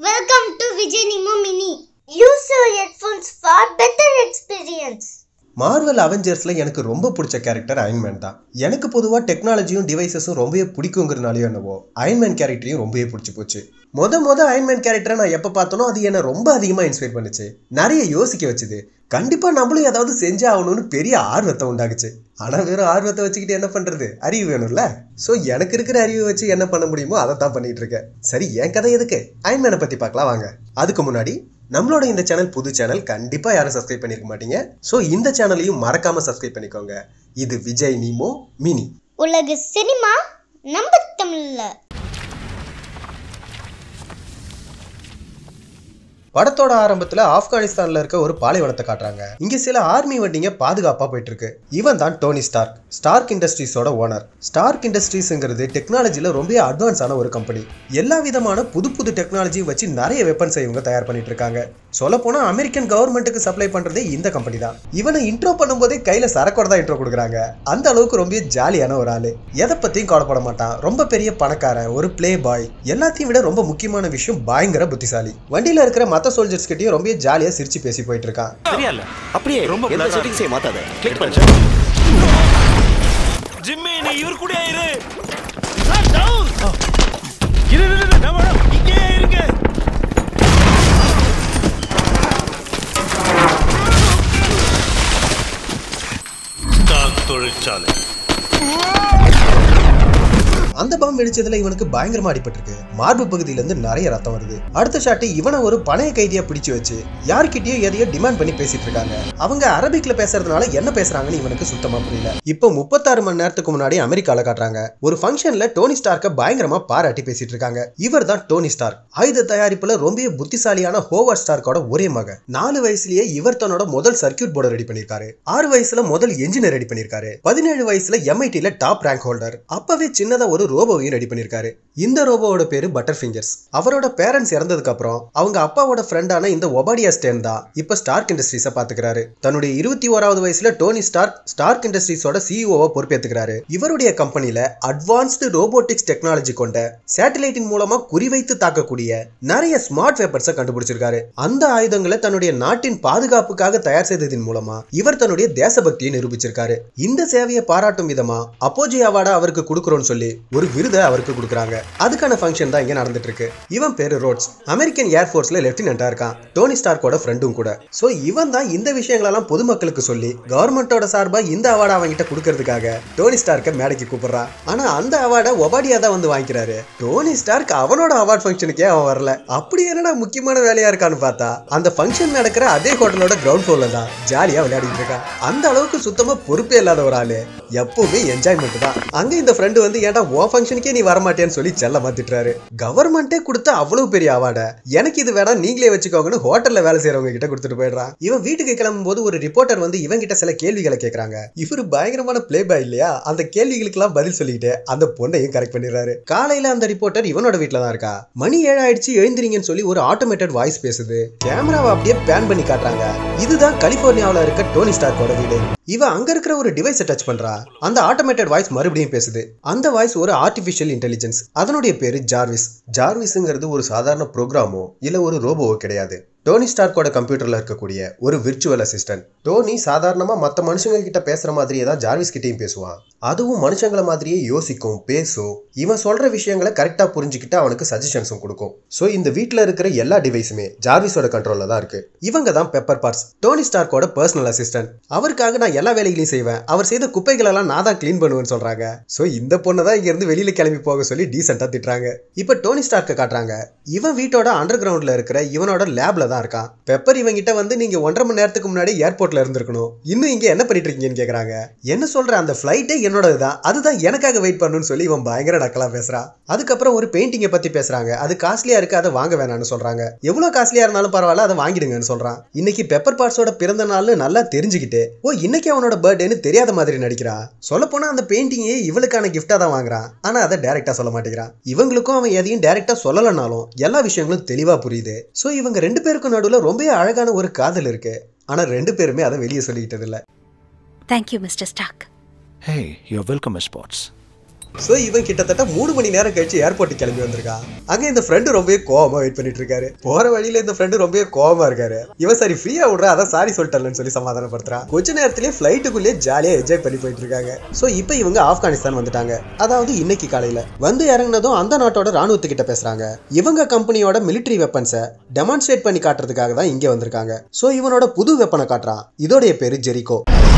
Welcome to Vijay Nimo Mini. Use your headphones for better experience. Marvel அவெஞ்சர்ஸில் எனக்கு ரொம்ப பிடிச்ச கேரக்டர் அயன்மேன் தான் எனக்கு பொதுவாக டெக்னாலஜியும் டிவைசஸும் ரொம்பவே பிடிக்குங்கிறனாலையோ என்னவோ அயன்மேன் கேரக்டரையும் ரொம்பவே பிடிச்சி போச்சு மொத மொத அயன்மேன் கேரக்டரை நான் எப்போ பார்த்தனோ அது என்னை ரொம்ப அதிகமாக இன்ஸ்பயர் பண்ணுச்சு நிறைய யோசிக்க வச்சுது கண்டிப்பாக நம்மளும் ஏதாவது செஞ்சே ஆகணும்னு பெரிய ஆர்வத்தை உண்டாக்குச்சு ஆனால் வெறும் ஆர்வத்தை வச்சுக்கிட்டு என்ன பண்ணுறது அறிவு வேணும்ல ஸோ எனக்கு இருக்கிற அறிவை வச்சு என்ன பண்ண முடியுமோ அதை தான் பண்ணிட்டு இருக்கேன் சரி என் கதை எதுக்கு அயன்மேனை பற்றி பார்க்கலாம் வாங்க அதுக்கு முன்னாடி நம்மளோட இந்த சேனல் புது சேனல் கண்டிப்பாக யாரும் சப்ஸ்கிரைப் பண்ணிருக்க மாட்டீங்க ஸோ இந்த சேனலையும் மறக்காம சப்ஸ்கிரைப் பண்ணிக்கோங்க இது விஜய் நீமோ மினி உலக சினிமா நம்ம தமிழ்ல படத்தோட ஆரம்பத்துல ஆப்கானிஸ்தான்ல இருக்க ஒரு பாலைவனத்தை காட்டுறாங்க இங்க சில ஆர்மி வண்டிங்க பாதுகாப்பா போயிட்டு இருக்கு இவன் தான் டோனி ஸ்டார்க் ஸ்டார்க் இண்டஸ்ட்ரீஸோட ஓனர் ஸ்டார்க் இண்டஸ்ட்ரீஸ்ங்கிறது டெக்னாலஜில ரொம்ப அட்வான்ஸான ஒரு கம்பெனி எல்லா விதமான புது புது டெக்னாலஜி வச்சு நிறைய வெப்பன்ஸ் இவங்க தயார் பண்ணிட்டு இருக்காங்க சொல்ல போனா அமெரிக்கன் கவர்மெண்ட்டுக்கு சப்ளை பண்றதே இந்த கம்பெனி தான் இவனை இன்ட்ரோ பண்ணும்போதே கையில சரக்கோட தான் இன்ட்ரோ கொடுக்குறாங்க அந்த அளவுக்கு ரொம்ப ஜாலியான ஒரு ஆளு எதை பத்தியும் கவலைப்பட மாட்டான் ரொம்ப பெரிய பணக்காரன் ஒரு பிளே பாய் எல்லாத்தையும் விட ரொம்ப முக்கியமான விஷயம் பயங்கர புத்திசாலி வண்டியில இருக்கிற மத்த சோல்ஜர்ஸ் கிட்டயும் ரொம்ப ஜாலியா சிரிச்சு பேசி போயிட்டு இருக்கான் சரியா இல்ல அப்படியே ரொம்ப எந்த blur ஆ செட்டிங்ஸையும் மாத்தாத கிளிக் பண்ணு ஜிம்மி நீ இவர் கூட இரு இரு இரு, இரு நான் வேணாம் இங்கேயே இருங்க ஸ்டாக் தொழிற்சாலை அந்த பாம்பு வெடிச்சதுல இவனுக்கு பயங்கரமா அடிபட்டிருக்கு மார்பு பகுதியில இருந்து நிறைய ரத்தம் வருது அடுத்த ஷாட்டு இவனை ஒரு பணைய கைதியா பிடிச்சு வச்சு யார்கிட்டயோ எதையோ டிமாண்ட் பண்ணி பேசிட்டு இருக்காங்க அவங்க அரபிக்ல பேசுறதுனால என்ன பேசுறாங்கன்னு இவனுக்கு சுத்தமா புரியல இப்போ முப்பத்தாறு மணி நேரத்துக்கு முன்னாடி அமெரிக்கால காட்டுறாங்க ஒரு ஃபங்க்ஷன்ல டோனி ஸ்டார்க்க பயங்கரமா பாராட்டி பேசிட்டு இருக்காங்க இவர் தான் டோனி ஸ்டார்க் ஆயுத தயாரிப்புல ரொம்ப புத்திசாலியான ஹோவர்ட் ஸ்டார்க்கோட ஒரே மகன் நாலு வயசுலயே இவர் தன்னோட முதல் சர்க்கியூட் போர்டை ரெடி பண்ணிருக்காரு ஆறு வயசுல முதல் என்ஜினை ரெடி பண்ணிருக்காரு பதினேழு வயசுல எம்ஐடில டாப் ரேங்க் ஹோல்டர் அப்பவே சின்னதா ஒரு ரோபோவையும் ரெடி பண்ணிருக்காரு இந்த ரோபோவோட பேரு பட்டர் ஃபிங்கர்ஸ் அவரோட பேரண்ட்ஸ் இறந்ததுக்கு அப்புறம் அவங்க அப்பாவோட ஃப்ரெண்டான இந்த ஒபாடியா ஸ்டேன் தான் இப்ப ஸ்டார்க் இண்டஸ்ட்ரீஸை பாத்துக்கிறாரு தன்னுடைய இருபத்தி ஓராவது வயசுல டோனி ஸ்டார்க் ஸ்டார்க் இண்டஸ்ட்ரீஸோட சிஇஓவை பொறுப்பேத்துக்கிறாரு இவருடைய கம்பெனில அட்வான்ஸ்டு ரோபோட்டிக்ஸ் டெக்னாலஜி கொண்ட சேட்டலைட்டின் மூலமா குறிவைத்து தாக்கக்கூடிய நிறைய ஸ்மார்ட் வெப்பன்ஸை கண்டுபிடிச்சிருக்காரு அந்த ஆயுதங்களை தன்னுடைய நாட்டின் பாதுகாப்புக்காக தயார் செய்ததின் மூலமா இவர் தன்னுடைய தேசபக்தியை நிரூபிச்சிருக்காரு இந்த சேவையை பாராட்டும் விதமா அப்போஜி அவார்டா அவருக்கு கொடுக்குறோம்னு சொல்லி ஒரு விருதை அவருக்கு கொடுக்குறாங்க அதுக்கான ஃபங்க்ஷன் தான் இங்க நடந்துட்டு இருக்கு இவன் பேரு ரோட்ஸ் அமெரிக்கன் ஏர்ஃபோர்ஸ்ல லெப்டினண்டா இருக்கான் டோனி ஸ்டார்க்கோட ஃப்ரெண்டும் கூட சோ இவன் தான் இந்த விஷயங்களெல்லாம் பொதுமக்களுக்கு சொல்லி கவர்மெண்டோட சார்பா இந்த அவார்டை அவன்கிட்ட கொடுக்கறதுக்காக டோனி ஸ்டார்க்கை மேடைக்கு கூப்பிடுறான் ஆனா அந்த அவார்டை ஒபாடியா தான் வந்து வாங்கிக்கிறாரு டோனி ஸ்டார்க் அவனோட அவார்ட் ஃபங்க்ஷனுக்கே அவன் வரல அப்படி என்னடா முக்கியமான வேலையா இருக்கான்னு பார்த்தா அந்த ஃபங்க்ஷன் நடக்கிற அதே ஹோட்டலோட கிரவுண்ட் ஃப்ளோர்ல தான் ஜாலியா விளையாடிட்டு இருக்கான் அந்த அளவுக்கு சுத்தமா பொறுப்பே இல்லாத ஒரு ஆளு எப்பவுமே என்ஜாய்மெண்ட் தான் அங்க இந்த ஃப்ரெண்டு வந்து ஏன்டா உன் ஃபங்க்ஷனுக்கே நீ வரமாட்டேன்னு சொல்லி செல்ல மாத்திட்டுறாரு கவர்மெண்ட்டே கொடுத்த அவ்வளவு பெரிய அவார்டை எனக்கு இது வேணாம் நீங்களே வச்சுக்கோங்கன்னு ஹோட்டல்ல வேலை செய்யறவங்க கிட்ட கொடுத்துட்டு போயிடுறான் இவன் வீட்டுக்கு கிளம்பும் போது ஒரு ரிப்போர்ட்டர் வந்து இவன் கிட்ட சில கேள்விகளை கேட்கறாங்க இவரு பயங்கரமான பிளே பாய் இல்லையா அந்த கேள்விகளுக்கெல்லாம் பதில் சொல்லிக்கிட்டு அந்த பொண்ணையும் கரெக்ட் பண்ணிடுறாரு காலையில அந்த ரிப்போர்ட்டர் இவனோட வீட்ல தான் இருக்கா மணி ஏழு ஆயிடுச்சு எழுந்திரிங்கன்னு சொல்லி ஒரு ஆட்டோமேட்டட் வாய்ஸ் பேசுது கேமராவை அப்படியே பேன் பண்ணி காட்டுறாங்க இதுதான் கலிபோர்னியாவுல இருக்க டோனி ஸ்டார்க்கோட வீடு இவன் அங்க இருக்கிற ஒரு டிவைஸை டச் பண்றா அந்த ஆட்டோமேட்டட் வாய்ஸ் மறுபடியும் பேசுது அந்த வாய்ஸ் ஒரு ஆர்டிஃபிஷியல் இன்டெலிஜென்ஸ் அதனுடைய பேரு ஜார்விஸ் ஜார்விஸ்ங்கிறது ஒரு சாதாரண ப்ரோக்ராமோ இல்ல ஒரு ரோபோவோ கிடையாது டோனி ஸ்டார்க்கோட கம்ப்யூட்டர்ல இருக்கக்கூடிய ஒரு விர்ச்சுவல் அசிஸ்டன்ட் டோனி சாதாரணமா மத்த மனுஷங்க கிட்ட பேசுற மாதிரியே தான் ஜார்விஸ் கிட்டயும் பேசுவான் அதுவும் மனுஷங்கள மாதிரியே யோசிக்கும் பேசும் இவன் சொல்ற விஷயங்களை கரெக்டா புரிஞ்சுக்கிட்டு அவனுக்கு சஜஷன்ஸும் கொடுக்கும் சோ இந்த வீட்ல இருக்கிற எல்லா டிவைஸுமே ஜார்விஸோட கண்ட்ரோல்ல தான் இருக்கு இவங்க தான் பெப்பர் பார்ட்ஸ் டோனி ஸ்டார்க்கோட பர்சனல் அசிஸ்டன்ட் அவருக்காக நான் எல்லா வேலைகளையும் செய்வேன் அவர் செய்த குப்பைகள் எல்லாம் நான் தான் க்ளீன் பண்ணுவேன்னு சொல்றாங்க சோ இந்த பொண்ணை தான் இங்க இருந்து வெளியில கிளம்பி போக சொல்லி டீசெண்டா திட்டுறாங்க இப்ப டோனி ஸ்டார்க்க காட்டுறாங்க இவன் வீட்டோட அண்டர் கிரவுண்ட்ல இருக்கிற இவனோட லேப்ல தான் இருக்கான் பெப்பர் இவங்கிட்ட வந்து நீங்க ஒன்றரை மணி நேரத்துக்கு முன்னாடி ஏர்போர்ட்ல இருந்திருக்கணும் இன்னும் இங்க என்ன பண்ணிட்டு இருக்கீங்கன்னு கேக்குறாங்க என்ன சொல்ற அந்த ஃபிளைட்டே என்னோடது தான் அதுதான் எனக்காக வெயிட் பண்ணணும்னு சொல்லி இவன் பயங்கர டக்கலா பேசுறான் அதுக்கப்புறம் ஒரு பெயிண்டிங்கை பத்தி பேசுறாங்க அது காஸ்ட்லியா இருக்கு அதை வாங்க வேணாம்னு சொல்றாங்க எவ்வளவு காஸ்ட்லியா இருந்தாலும் பரவாயில்ல அதை வாங்கிடுங்கன்னு சொல்றான் இன்னைக்கு பெப்பர் பார்ட்ஸோட பிறந்த நாள்னு நல்லா தெரிஞ்சுக்கிட்டு ஓ இன்னைக்கு அவனோட பர்த்டேன்னு தெரியாத மாதிரி நடிக்கிறான் சொல்ல போனா அந்த பெயிண்டிங்கே இவளுக்கான கிஃப்டா தான் வாங்குறான் ஆனா அதை டைரக்டா சொல்ல மாட்டேங்கிறான் இவங்களுக்கும் அவன் எதையும் டைரக்டா சொல்லலைனாலும் எல்லா விஷயங்களும் தெளிவா புரியுது சோ இவங்க ரெண்டு பேருக்கும் நடுவுல ரொம்ப அழகான ஒரு காதல் இருக்கு ஆனா ரெண்டு பேருமே அதை வெளியே சொல்லிக்கிட்டது இல்ல Thank you, Mr. Stark. Hey, you're welcome, Miss Potts. So இவன் கிட்டத்தட்ட மூணு மணி நேரம் கழிச்சு ஏர்போர்ட்டுக்கு கிளம்பி வந்திருக்கான் அங்க இந்த ஃப்ரெண்டு ரொம்பவே கோவமா வெயிட் பண்ணிட்டு இருக்காரு போற வழியில இந்த ஃப்ரெண்டு ரொம்பவே கோவமா இருக்காரு இவன் சரி ஃப்ரீயா விடுற அதான் சாரி சொல்லிட்டலன்னு சொல்லி சமாதானப்படுத்துறான் கொஞ்ச நேரத்திலேயே ஃபிளைட்டுக்குள்ளேயே ஜாலியா என்ஜாய் பண்ணி போயிட்டு இருக்காங்க ஸோ இப்போ இவங்க ஆப்கானிஸ்தான் வந்துட்டாங்க அதாவது இன்னைக்கு காலையில வந்து இறங்குனதும் அந்த நாட்டோட ராணுவத்துக்கிட்ட பேசுறாங்க இவங்க கம்பெனியோட மிலிட்டரி வெப்பன்ஸை டெமான்ஸ்ட்ரேட் பண்ணி காட்டுறதுக்காக தான் இங்க வந்திருக்காங்க ஸோ இவனோட புது வெப்பனை காட்டுறான் இதோடைய பேரு ஜெரிகோ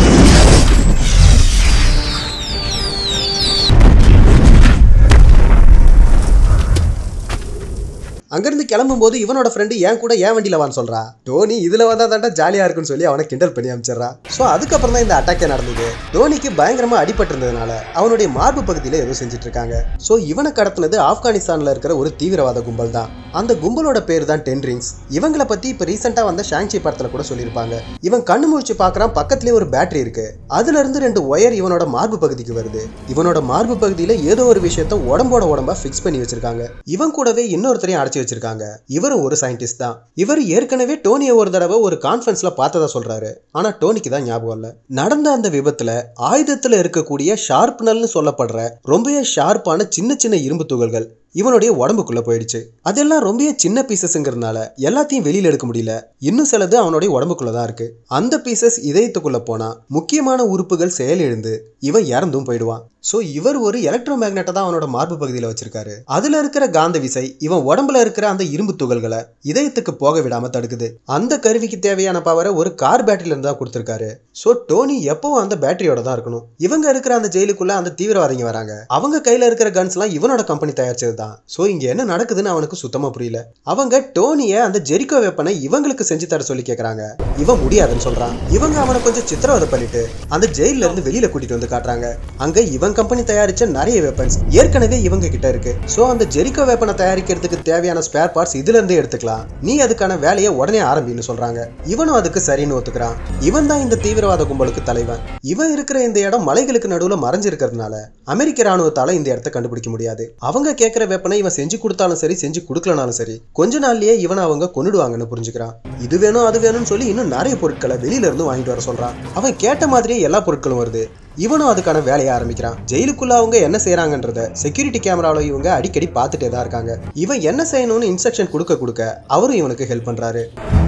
அங்கிருந்து கிளம்பும்போது இவனோட ஃப்ரெண்டு என் கூட ஏன் வண்டியில வான்னு சொல்றா டோனி இதுல வந்தா தாண்டா ஜாலியா இருக்குன்னு சொல்லி அவனை கிண்டல் பண்ணி அமைச்சிடுறா ஸோ அதுக்கப்புறம் தான் இந்த அட்டாக்கே நடந்தது டோனிக்கு பயங்கரமா அடிபட்டிருந்ததுனால அவனுடைய மார்பு பகுதியில ஏதோ செஞ்சுட்டு இருக்காங்க ஸோ இவனை கடத்தினது ஆப்கானிஸ்தான்ல இருக்கிற ஒரு தீவிரவாத கும்பல் தான் அந்த கும்பலோட பேர் தான் டென் ரிங்ஸ் இவங்களை பத்தி இப்ப ரீசெண்டா வந்த ஷாங்சி படத்துல கூட சொல்லியிருப்பாங்க இவன் கண்ணு முழிச்சு பார்க்கறான் பக்கத்துலயே ஒரு பேட்டரி இருக்கு அதுல இருந்து ரெண்டு ஒயர் இவனோட மார்பு பகுதிக்கு வருது இவனோட மார்பு பகுதியில ஏதோ ஒரு விஷயத்த உடம்போட உடம்பா ஃபிக்ஸ் பண்ணி வச்சிருக்காங்க இவன் கூடவே இன்னொருத்தரையும் அடைச்சு வச்சிருக்காங்க இவரும் ஒரு சயின்டிஸ்ட் தான் இவர் ஏற்கனவே டோனியை ஒரு தடவை ஒரு கான்ஃபரன்ஸ்ல பார்த்ததா சொல்றாரு ஆனா டோனிக்கு தான் ஞாபகம் இல்ல நடந்த அந்த விபத்துல ஆயுதத்துல இருக்கக்கூடிய ஷார்ப்னல்னு சொல்லப்படுற ரொம்பவே ஷார்ப்பான சின்ன சின்ன இரும்பு துகள்கள் இவனுடைய உடம்புக்குள்ள போயிடுச்சு அதெல்லாம் ரொம்ப சின்ன பீசஸ்ங்கிறதுனால எல்லாத்தையும் வெளியில எடுக்க முடியல இன்னும் சிலது அவனுடைய உடம்புக்குள்ள தான் இருக்கு அந்த பீசஸ் இதயத்துக்குள்ள போனா முக்கியமான உறுப்புகள் செயலிழந்து இவன் இறந்தும் போயிடுவான் ஸோ இவர் ஒரு எலக்ட்ரோ மேக்னெட்டை தான் அவனோட மார்பு பகுதியில் வச்சிருக்காரு அதுல இருக்கிற காந்த விசை இவன் உடம்புல இருக்கிற அந்த இரும்பு துகள்களை இதயத்துக்கு போக விடாம தடுக்குது அந்த கருவிக்கு தேவையான பவரை ஒரு கார் பேட்டரியில இருந்து தான் கொடுத்துருக்காரு ஸோ டோனி எப்பவும் அந்த பேட்டரியோட தான் இருக்கணும் இவங்க இருக்கிற அந்த ஜெயிலுக்குள்ள அந்த தீவிரவாதிங்க வராங்க அவங்க கையில இருக்கிற கன்ஸ்லாம் இவனோட கம்பெனி தயாரிச்சது தான் ஸோ இங்க என்ன நடக்குதுன்னு அவனுக்கு சுத்தமா புரியல அவங்க டோனியை அந்த ஜெரிகோ வெப்பனை இவங்களுக்கு செஞ்சு தர சொல்லி கேக்குறாங்க இவன் முடியாதுன்னு சொல்றான் இவங்க அவனை கொஞ்சம் சித்திரவதை பண்ணிட்டு அந்த ஜெயில இருந்து வெளியில கூட்டிட்டு வந்து காட்டுறாங்க அங்க இவன் கம்பெனி தயாரிச்ச நிறைய வெப்பன்ஸ் ஏற்கனவே இவங்க கிட்ட இருக்கு சோ அந்த ஜெரிகோ வெப்பனை தயாரிக்கிறதுக்கு தேவையான ஸ்பேர் பார்ட்ஸ் இதுல இருந்தே எடுத்துக்கலாம் நீ அதுக்கான வேலையை உடனே ஆரம்பின்னு சொல்றாங்க இவனும் அதுக்கு சரின்னு ஒத்துக்கிறான் இவன் தான் இந்த தீவிரவாத கும்பலுக்கு தலைவன் இவன் இருக்கிற இந்த இடம் மலைகளுக்கு நடுவுல மறைஞ்சிருக்கிறதுனால அமெரிக்க ராணுவத்தால இந்த இடத்த கண்டுபிடிக்க முடியாது அவங்க கேட்கிற வெப்பனை இவன் செஞ்சு கொடுத்தாலும் சரி செஞ்சு கொடுக்கலனாலும் சரி கொஞ்ச நாள்லயே இவனை அவங்க கொன்னுடுவாங்கன்னு புரிஞ்சுக்கிறான் இது வேணும் அது வேணும்னு சொல்லி இன்னும் நிறைய பொருட்களை வெளியில இருந்து வாங்கிட்டு வர சொல்றான் அவன் கேட்ட மாதிரியே எல்லா பொருட்களும் வருது இவனும் அதுக்கான வேலையை ஆரம்பிக்கிறான் ஜெயிலுக்குள்ள அவங்க என்ன செய்யறாங்கன்றத செக்யூரிட்டி கேமராவில் இவங்க அடிக்கடி பார்த்துட்டே தான் இருக்காங்க இவன் என்ன செய்யணும்னு இன்ஸ்ட்ரக்ஷன் கொடுக்க கொடுக்க அவரும் இவனுக்கு ஹெல்ப் பண்றாரு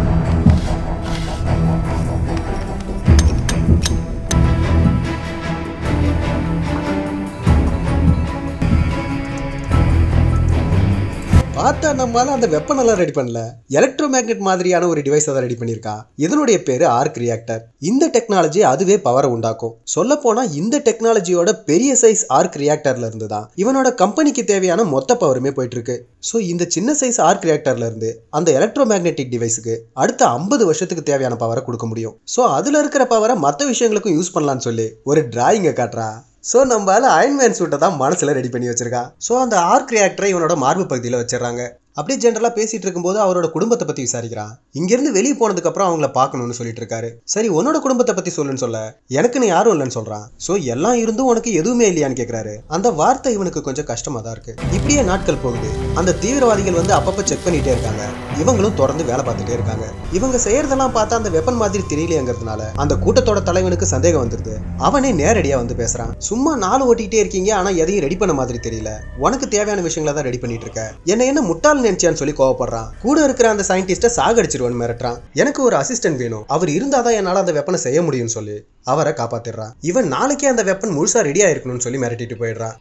பார்த்தா நம்மளால அந்த வெப்பன் எல்லாம் ரெடி பண்ணல எலக்ட்ரோ மேக்னெட் மாதிரியான ஒரு டிவைஸ் தான் ரெடி பண்ணியிருக்கா இதனுடைய பேரு ஆர்க் ரியாக்டர் இந்த டெக்னாலஜி அதுவே பவரை உண்டாக்கும் சொல்ல போனா இந்த டெக்னாலஜியோட பெரிய சைஸ் ஆர்க் ரியாக்டர்ல இருந்து தான் இவனோட கம்பெனிக்கு தேவையான மொத்த பவருமே போயிட்டு இருக்கு ஸோ இந்த சின்ன சைஸ் ஆர்க் ரியாக்டர்ல இருந்து அந்த எலக்ட்ரோ மேக்னெட்டிக் டிவைஸுக்கு அடுத்த ஐம்பது வருஷத்துக்கு தேவையான பவரை கொடுக்க முடியும் ஸோ அதுல இருக்கிற பவரை மற்ற விஷயங்களுக்கும் யூஸ் பண்ணலாம்னு சொல்லி ஒரு டிராயிங்கை காட்டுறா ஸோ நம்மளால அயன்மேன் சூட்டை தான் மனசுல ரெடி பண்ணி வச்சிருக்கான் ஸோ அந்த ஆர்க் ரியாக்டரை இவனோட மார்பு பகுதியில் வச்சிடறாங்க அப்படியே ஜென்ரலா பேசிட்டு இருக்கும்போது அவரோட குடும்பத்தை பத்தி விசாரிக்கிறான் இங்கிருந்து வெளியே போனதுக்கு அப்புறம் அவங்கள பார்க்கணும்னு சொல்லிட்டு இருக்காரு சரி உன்னோட குடும்பத்தை பத்தி சொல்லுன்னு சொல்ல எனக்குன்னு யாரும் இல்லைன்னு சொல்றான் சோ எல்லாம் இருந்தும் உனக்கு எதுவுமே இல்லையான்னு கேக்குறாரு அந்த வார்த்தை இவனுக்கு கொஞ்சம் கஷ்டமா தான் இருக்கு இப்படியே நாட்கள் போகுது அந்த தீவிரவாதிகள் வந்து அப்பப்ப செக் பண்ணிட்டே இருக்காங்க இவங்களும் தொடர்ந்து வேலை பார்த்துட்டே இருக்காங்க இவங்க செய்யறதெல்லாம் பார்த்தா அந்த வெப்பன் மாதிரி தெரியலையங்கிறதுனால அந்த கூட்டத்தோட தலைவனுக்கு சந்தேகம் வந்துருது அவனே நேரடியா வந்து பேசுறான் சும்மா நாலு ஓட்டிக்கிட்டே இருக்கீங்க ஆனா எதையும் ரெடி பண்ண மாதிரி தெரியல உனக்கு தேவையான விஷயங்களை தான் ரெடி பண்ணிட்டு இருக்க என்ன என்ன முட்டாள் நினைச்சான்னு சொல்லி கோவப்படுறான் கூட இருக்கிற அந்த சயின்டிஸ்ட சாகடிச்சிருவன் மிரட்டுறான் எனக்கு ஒரு அசிஸ்டன்ட் வேணும் அவர் இருந்தாதான் என்னால அந்த வெப்பனை செய்ய முடியும்னு சொல்லி அவரை காப்பாத்திடுறான் இவன் நாளைக்கே அந்த வெப்பன் முழுசா ரெடி ஆயிருக்கணும்னு சொல்லி மிரட்டிட்டு போயிடுறான்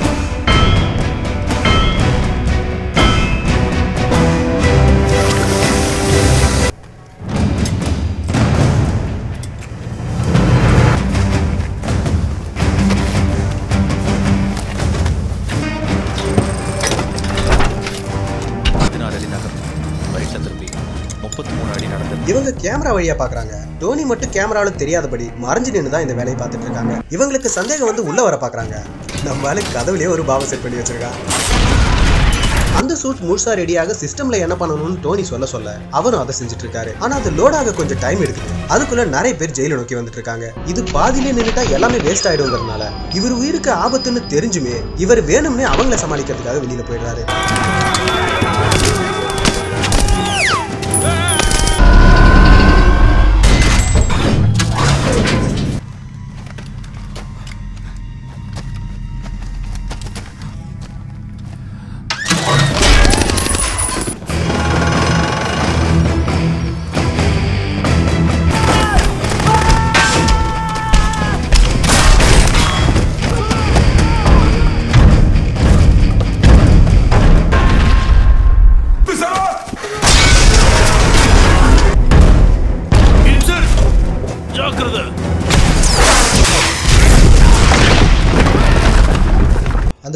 பதினாறு அடி நகர்ந்து வரிசை திருப்பி முப்பத்தி மூணு அடி நடந்து இவங்க கேமரா வழியா பாக்குறாங்க டோனி மட்டும் கேமரால தெரியாதபடி மறைஞ்சு நின்று தான் இந்த வேலையை பார்த்துட்டு இருக்காங்க இவங்களுக்கு சந்தேகம் வந்து உள்ள வர பாக்குறாங்க நம்மளால கதவுலயே ஒரு பாவம் செட் பண்ணி வச்சிருக்கான் அந்த சூட் முழுசா ரெடியாக சிஸ்டம்ல என்ன பண்ணணும்னு டோனி சொல்ல சொல்ல அவரும் அதை செஞ்சுட்டு இருக்காரு ஆனா அது லோட் ஆக கொஞ்சம் டைம் எடுக்குது அதுக்குள்ள நிறைய பேர் ஜெயில நோக்கி வந்துட்டு இருக்காங்க இது பாதியிலே நின்னுட்டா எல்லாமே வேஸ்ட் ஆயிடுங்கிறதுனால இவர் உயிருக்கு ஆபத்துன்னு தெரிஞ்சுமே இவர் வேணும்னே அவங்கள சமாளிக்கிறதுக்காக வெளியில போயிடுறாரு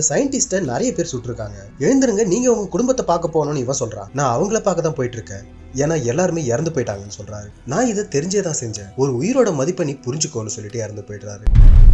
சயின்டிஸ்ட நிறைய பேர் சுட்டிருக்காங்க எழுந்திருங்க நீங்க உங்க குடும்பத்தை பார்க்க போகணும்னு இவன் சொல்றான் நான் அவங்கள பார்க்க தான் போயிட்டு இருக்கேன் ஏன்னா எல்லாருமே இறந்து போயிட்டாங்கன்னு சொல்றாரு நான் இதை தெரிஞ்சே தான் செஞ்சேன் ஒரு உயிரோட மதிப்பை நீ புரிஞ்சுக்கோன்னு சொல்லிட்டு இறந்து போயிடுறாரு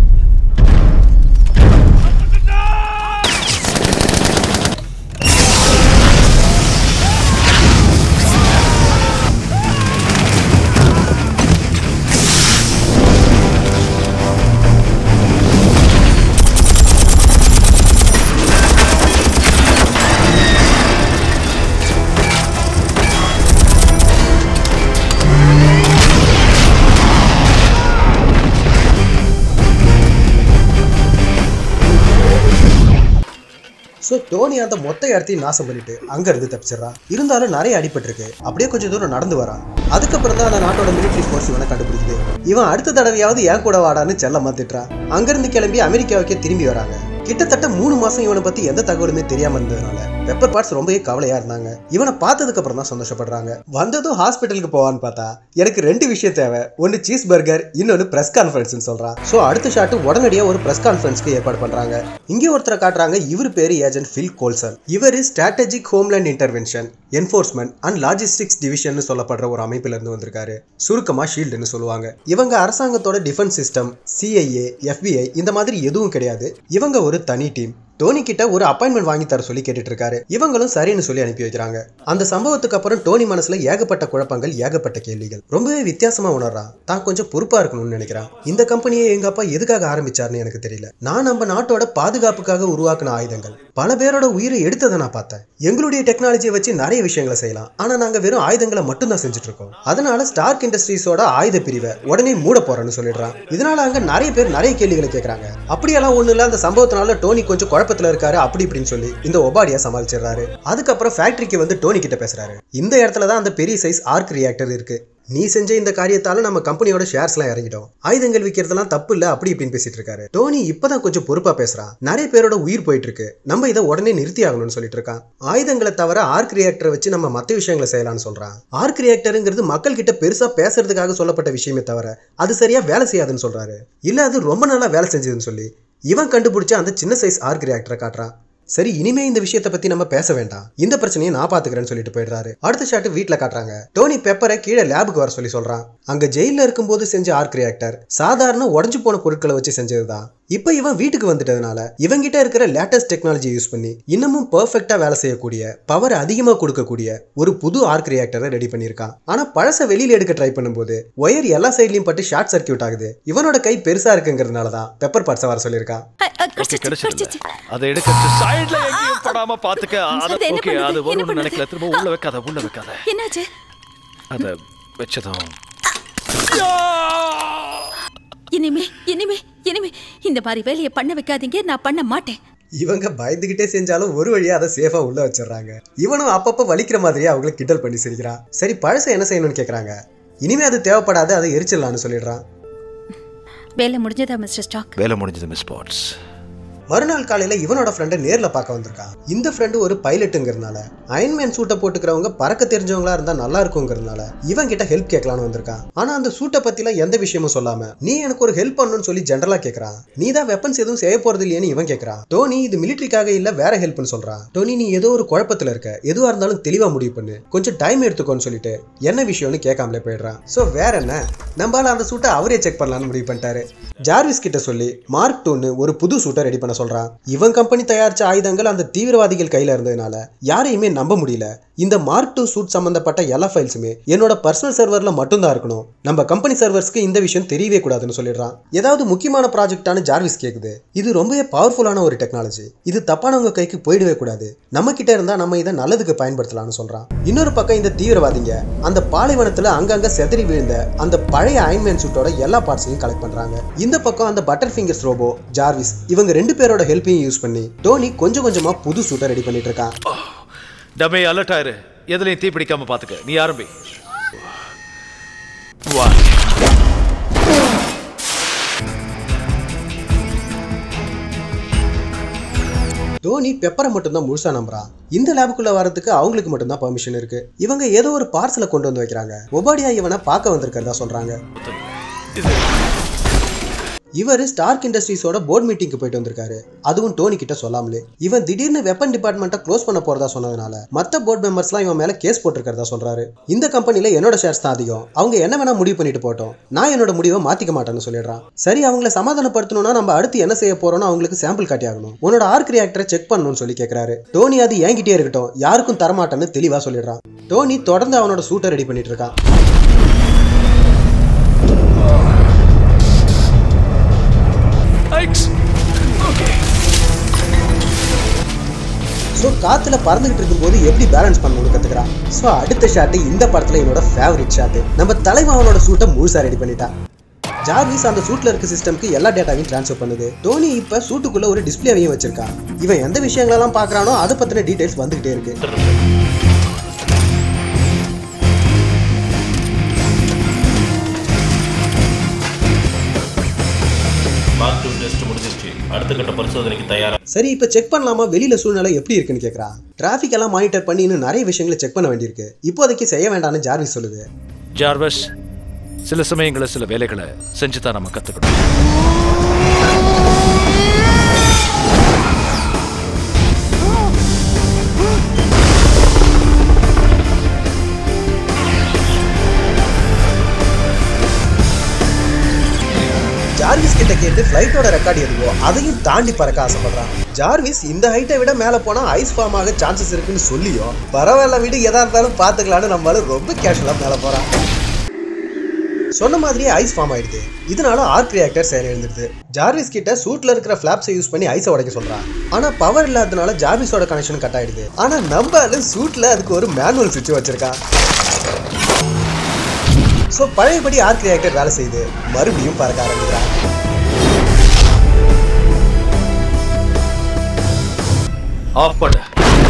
ஸோ டோனி அந்த மொத்த இடத்தையும் நாசம் பண்ணிட்டு அங்க இருந்து தப்பிச்சிடறான் இருந்தாலும் நிறைய அடிபட்டிருக்கு அப்படியே கொஞ்சம் தூரம் நடந்து வரான் அதுக்கப்புறம் தான் அந்த நாட்டோட மிலிட்டரி ஃபோர்ஸ் இவனை கண்டுபிடிக்குது இவன் அடுத்த தடவையாவது ஏன் கூட வாடான்னு செல்லமா திட்டுறான் அங்கிருந்து கிளம்பி அமெரிக்காவுக்கே திரும்பி வராங்க கிட்டத்தட்ட மூணு மாசம் இவனை பத்தி எந்த தகவலுமே தெரியாம இருந்ததுனால பெப்பர் பார்ட்ஸ் ரொம்பவே கவலையா இருந்தாங்க இவனை பார்த்ததுக்கு அப்புறம் தான் சந்தோஷப்படுறாங்க வந்ததும் ஹாஸ்பிட்டலுக்கு போவான்னு பார்த்தா எனக்கு ரெண்டு விஷயம் தேவை ஒன்னு சீஸ் பர்கர் இன்னொன்னு பிரஸ் கான்ஃபரன்ஸ் சொல்றான் ஸோ அடுத்த ஷாட்டு உடனடியா ஒரு பிரஸ் கான்ஃபரன்ஸ்க்கு ஏற்பாடு பண்றாங்க இங்கே ஒருத்தரை காட்டுறாங்க இவர் பேரு ஏஜென்ட் ஃபில் கோல்சன் இவர் strategic homeland intervention enforcement and logistics division சொல்லப்படுற ஒரு அமைப்புல இருந்து வந்திருக்காரு சுருக்கமா ஷீல்டுன்னு சொல்லுவாங்க இவங்க அரசாங்கத்தோட டிஃபென்ஸ் சிஸ்டம் சிஐஏ எஃபிஐ இந்த மாதிரி எதுவும் கிடையாது இவங்க ஒரு தனி டீம் டோனி கிட்ட ஒரு அப்பாயின்மெண்ட் வாங்கி தர சொல்லி கேட்டுட்டு இருக்காரு இவங்களும் சரின்னு சொல்லி அனுப்பி வைக்கிறாங்க அந்த சம்பவத்துக்கு அப்புறம் டோனி மனசுல ஏகப்பட்ட குழப்பங்கள் ஏகப்பட்ட கேள்விகள் ரொம்பவே வித்தியாசமா உணர்றான் தான் கொஞ்சம் பொறுப்பா இருக்கணும்னு நினைக்கிறான் இந்த கம்பெனியை எங்க அப்பா எதுக்காக ஆரம்பிச்சாருன்னு எனக்கு தெரியல நான் நம்ம நாட்டோட பாதுகாப்புக்காக உருவாக்குன ஆயுதங்கள் பல பேரோட உயிரை எடுத்ததை நான் பார்த்தேன் எங்களுடைய டெக்னாலஜியை வச்சு நிறைய விஷயங்களை செய்யலாம் ஆனா நாங்க வெறும் ஆயுதங்களை மட்டும் தான் செஞ்சுட்டு இருக்கோம் அதனால ஸ்டார்க் இண்டஸ்ட்ரீஸோட ஆயுத பிரிவை உடனே மூட போறேன்னு சொல்லிடுறான் இதனால அங்க நிறைய பேர் நிறைய கேள்விகளை கேட்கறாங்க அப்படியெல்லாம் ஒண்ணு இல்ல அந்த சம்பவத்தினால டோனி கொஞ்சம் குழப்பத்துல இருக்காரு அப்படி இப்படின்னு சொல்லி இந்த ஒபாடியா சமாளிச்சிடுறாரு அதுக்கப்புறம் ஃபேக்டரிக்கு வந்து டோனி கிட்ட பேசுறாரு இந்த இடத்துல தான் அந்த பெரிய சைஸ் ஆர்க் ரியாக்டர் இருக்கு நீ செஞ்ச இந்த காரியத்தால நம்ம கம்பெனியோட ஷேர்ஸ்லாம் இறங்கிட்டோம் ஆயுதங்கள் விற்கிறதெல்லாம் தப்பு இல்ல அப்படி இப்படின்னு பேசிட்டு இருக்காரு டோனி இப்பதான் கொஞ்சம் பொறுப்பா பேசுறான் நிறைய பேரோட உயிர் போயிட்டு இருக்கு நம்ம இதை உடனே நிறுத்தி ஆகணும்னு சொல்லிட்டு இருக்கான் ஆயுதங்களை தவிர ஆர்க் ரியாக்டரை வச்சு நம்ம மற்ற விஷயங்களை செய்யலாம்னு சொல்றான் ஆர்க் ரியாக்டருங்கிறது மக்கள் கிட்ட பெருசா பேசுறதுக்காக சொல்லப்பட்ட விஷயமே தவிர அது சரியா வேலை செய்யாதுன்னு சொல்றாரு இல்ல அது ரொம்ப நாளா வேலை செஞ்சதுன்னு சொல்லி இவன் கண்டுபிடிச்ச அந்த சின்ன சைஸ் ஆர்க் ரியாக்டரை காட்டுறான் சரி இனிமே இந்த விஷயத்தை பத்தி நம்ம பேச வேண்டாம் இந்த பிரச்சனையை நான் பாத்துக்கிறேன்னு சொல்லிட்டு போயிடுறாரு அடுத்த ஷாட் வீட்ல காட்டுறாங்க டோனி பெப்பரை கீழே லேபுக்கு வர சொல்லி சொல்றான் அங்க ஜெயில இருக்கும்போது செஞ்ச ஆர்க் ரியாக்டர் சாதாரண உடஞ்சு போன பொருட்களை வச்சு செஞ்சதுதான் இப்போ இவன் வீட்டுக்கு வந்துட்டதுனால இவங்கிட்ட இருக்கிற லேட்டஸ்ட் டெக்னாலஜி யூஸ் பண்ணி இன்னமும் பெர்ஃபெக்ட்டா வேலை செய்யக்கூடிய பவர் அதிகமா கொடுக்கக்கூடிய ஒரு புது ஆர்க் ரியாக்டரை ரெடி பண்ணியிருக்கான் ஆனா பழச வெளியில எடுக்க ட்ரை பண்ணும்போது ஒயர் எல்லா சைட்லயும் பட்டு ஷார்ட் சர்க்கியூட் ஆகுது இவனோட கை பெருசா இருக்குங்கிறதுனால தான் பெப்பர் பார்ட்ஸை வர சொல்லியிருக்கான் ஓகே கிடைச்சிருச்சு அதை எடுக்க சைடுல எங்கேயும் படாம பாத்துக்க அது அது என்ன ஓகே பண்ணுது? அது என்ன வரும்னு பண்ணுது? நினைக்கல திரும்ப உள்ள வைக்காத உள்ள வைக்காத என்னாச்சு அத வச்சதும் இனிமே இனிமே இனிமே இந்த மாதிரி வேலையை பண்ண வைக்காதீங்க நான் பண்ண மாட்டேன் இவங்க பயந்துகிட்டே செஞ்சாலும் ஒரு வழியா அதை சேஃபா உள்ள வச்சிடுறாங்க இவனும் அப்பப்ப வலிக்கிற மாதிரியே அவங்கள கிண்டல் பண்ணி சிரிக்கிறான் சரி பழசை என்ன செய்யணும்னு கேக்குறாங்க இனிமே அது தேவைப்படாது அதை எரிச்சிடலாம்னு சொல்லிடுறான் வேலை முடிஞ்சதா மிஸ்டர் ஸ்டாக் வேலை முடிஞ்சது மிஸ் ஸ்பாட்ஸ் மறுநாள் காலையில இவனோட ஃப்ரெண்டை நேர்ல பார்க்க வந்திருக்கான் இந்த ஃப்ரெண்டு ஒரு பைலட்டுங்கிறதுனால அயன்மேன் சூட்டை போட்டுக்கிறவங்க பறக்க தெரிஞ்சவங்களா இருந்தா நல்லா இருக்குங்கிறதுனால இவன் கிட்ட ஹெல்ப் கேட்கலான்னு வந்திருக்கான் ஆனா அந்த சூட்டை பத்திலாம் எந்த விஷயமும் சொல்லாம நீ எனக்கு ஒரு ஹெல்ப் பண்ணணும்னு சொல்லி ஜென்ரலா கேக்குறான் நீ தான் வெப்பன்ஸ் எதுவும் செய்ய போறது இல்லையேன்னு இவன் கேக்குறான் டோனி இது மிலிட்டரிக்காக இல்ல வேற ஹெல்ப்னு சொல்றான் டோனி நீ ஏதோ ஒரு குழப்பத்துல இருக்க எதுவா இருந்தாலும் தெளிவா முடிவு பண்ணு கொஞ்சம் டைம் எடுத்துக்கோன்னு சொல்லிட்டு என்ன விஷயம்னு கேட்காமலே போயிடுறான் சோ வேற என்ன நம்மளால அந்த சூட்டை அவரே செக் பண்ணலாம்னு முடிவு பண்ணிட்டாரு ஜார்விஸ் கிட்ட சொல்லி மார்க் டூன்னு ஒரு புது சூட்டை ரெடி பண்ண சொல்றான் இவன் கம்பெனி தயாரிச்ச ஆயுதங்கள் அந்த தீவிரவாதிகள் கையில இருந்ததுனால யாரையுமே நம்ப முடியல இந்த மார்க் டூ சூட் சம்பந்தப்பட்ட எல்லா ஃபைல்ஸுமே என்னோட பர்சனல் சர்வர்ல மட்டும்தான் இருக்கணும் நம்ம கம்பெனி சர்வர்ஸ்க்கு இந்த விஷயம் தெரியவே கூடாதுன்னு சொல்லிடுறான் ஏதாவது முக்கியமான ப்ராஜெக்டான ஜார்விஸ் கேக்குது இது ரொம்பவே பவர்ஃபுல்லான ஒரு டெக்னாலஜி இது தப்பானவங்க கைக்கு போயிடவே கூடாது நம்ம கிட்ட இருந்தா நம்ம இதை நல்லதுக்கு பயன்படுத்தலாம்னு சொல்றான் இன்னொரு பக்கம் இந்த தீவிரவாதிங்க அந்த பாலைவனத்துல அங்கங்க செதறி விழுந்த அந்த பழைய அயன்மேன் சூட்டோட எல்லா பார்ட்ஸையும் கலெக்ட் பண்றாங்க இந்த பக்கம் அந்த பட்டர் ஃபிங்கர்ஸ் ரோபோ ஜார்விஸ் இவங்க ரெண்டு பேரோட ஹெல்ப்பையும் யூஸ் பண்ணி டோனி கொஞ்சம் கொஞ்சமா புது சூட்டை ரெடி பண்ணிட்டு இருக்கான் டமே அலர்ட் ஆயிரு எதுலயும் தீ பிடிக்காம பாத்துக்க நீ ஆரம்பி டோனி பெப்பரை மட்டும்தான் முழுசா நம்புறான் இந்த லேபுக்குள்ள வரதுக்கு அவங்களுக்கு மட்டும்தான் பெர்மிஷன் இருக்கு இவங்க ஏதோ ஒரு பார்சலை கொண்டு வந்து வைக்கிறாங்க ஒபாடியா இவனை பார்க்க வந்திருக்கிறதா சொல்றாங்க இவர் ஸ்டார்க் இண்டஸ்ட்ரீஸோட போர்ட் மீட்டிங்க்கு போயிட்டு வந்திருக்காரு அதுவும் டோனி கிட்ட சொல்லாமலே இவன் திடீர்னு வெப்பன் டிபார்ட்மெண்ட்டை க்ளோஸ் பண்ண போறதா சொன்னதுனால மத்த போர்ட் மெம்பர்ஸ்லாம் இவன் மேல கேஸ் போட்டிருக்கிறதா சொல்றாரு இந்த கம்பெனில என்னோட ஷேர்ஸ் தான் அதிகம் அவங்க என்ன வேணா முடிவு பண்ணிட்டு போட்டோம் நான் என்னோட முடிவை மாத்திக்க மாட்டேன்னு சொல்லிடுறான் சரி அவங்கள சமாதானப்படுத்தணும்னா நம்ம அடுத்து என்ன செய்ய போறோம்னு அவங்களுக்கு சாம்பிள் காட்டி ஆகணும் உன்னோட ஆர்க் ரியாக்டரை செக் பண்ணணும்னு சொல்லி கேட்கறாரு டோனி அது என்கிட்டயே இருக்கட்டும் யாருக்கும் தரமாட்டேன்னு தெளிவா சொல்லிடுறான் டோனி தொடர்ந்து அவனோட சூட்டை ரெடி பண்ணிட்டு இருக்கான் ஸோ காத்துல பறந்துகிட்டு இருக்கும்போது எப்படி பேலன்ஸ் பண்ணணும்னு கத்துக்கிறான் ஸோ அடுத்த ஷாட்டு இந்த படத்துல என்னோட ஃபேவரட் ஷாட்டு நம்ம தலைவன் அவனோட சூட்டை முழுசா ரெடி பண்ணிட்டான் ஜார்விஸ் அந்த சூட்ல இருக்க சிஸ்டம்க்கு எல்லா டேட்டாவையும் ட்ரான்ஸ்ஃபர் பண்ணுது டோனி இப்ப சூட்டுக்குள்ள ஒரு டிஸ்பிளேவையும் வச்சிருக்கான் இவன் எந்த விஷயங்களெல்லாம் பார்க்கறானோ அதை பத்தின டீடைல்ஸ் வந்துகிட்டே இருக்கு மார்க் டூ டெஸ்ட் முடிஞ்சிருச்சு அடுத்த கட்ட பரிசோதனைக்கு தயாரா சரி இப்ப செக் பண்ணலாமா வெளியில சூழ்நிலை எப்படி இருக்குன்னு கேக்குறான் டிராஃபிக் எல்லாம் மானிட்டர் பண்ணி இன்னும் நிறைய விஷயங்களை செக் பண்ண வேண்டியிருக்கு இப்போதைக்கு செய்ய வேண்டாம்னு ஜார்விஸ் சொல்லுது ஜார்வஸ் சில சமயங்களில் சில வேலைகளை செஞ்சு தான் நம்ம கற்றுக்கணும் ஜார்விஸ் கிட்ட கேட்டு ஃப்ளைட்டோட ரெக்கார்டு எதுவோ அதையும் தாண்டி பறக்க ஆசைப்படுறான் ஜார்விஸ் இந்த ஹைட்டை விட மேலே போனா ஐஸ் ஃபார்ம் ஆக சான்சஸ் இருக்குன்னு சொல்லியும் பரவாயில்ல விடு எதா இருந்தாலும் பார்த்துக்கலான்னு நம்மளால ரொம்ப கேஷுவலா மேலே போறான் சொன்ன மாதிரியே ஐஸ் ஃபார்ம் ஆயிடுது இதனால ஆர்க் ரியாக்டர் செயல் எழுந்துருது ஜார்விஸ் கிட்ட சூட்ல இருக்கிற ஃபிளாப்ஸை யூஸ் பண்ணி ஐஸை உடைக்க சொல்றான் ஆனா பவர் இல்லாததுனால ஜார்விஸோட கனெக்ஷன் கட் ஆயிடுது ஆனா நம்ம ஆளு சூட்ல அதுக்கு ஒரு மேனுவல் சுவிட்ச் வச்சிருக்கான் ஸோ பழையபடி ஆர்க் ரியாக்டர் வேலை செய்யுது மறுபடியும் பறக்க ஆரம்பிக்கிறான் ஆஃப் பண்ணு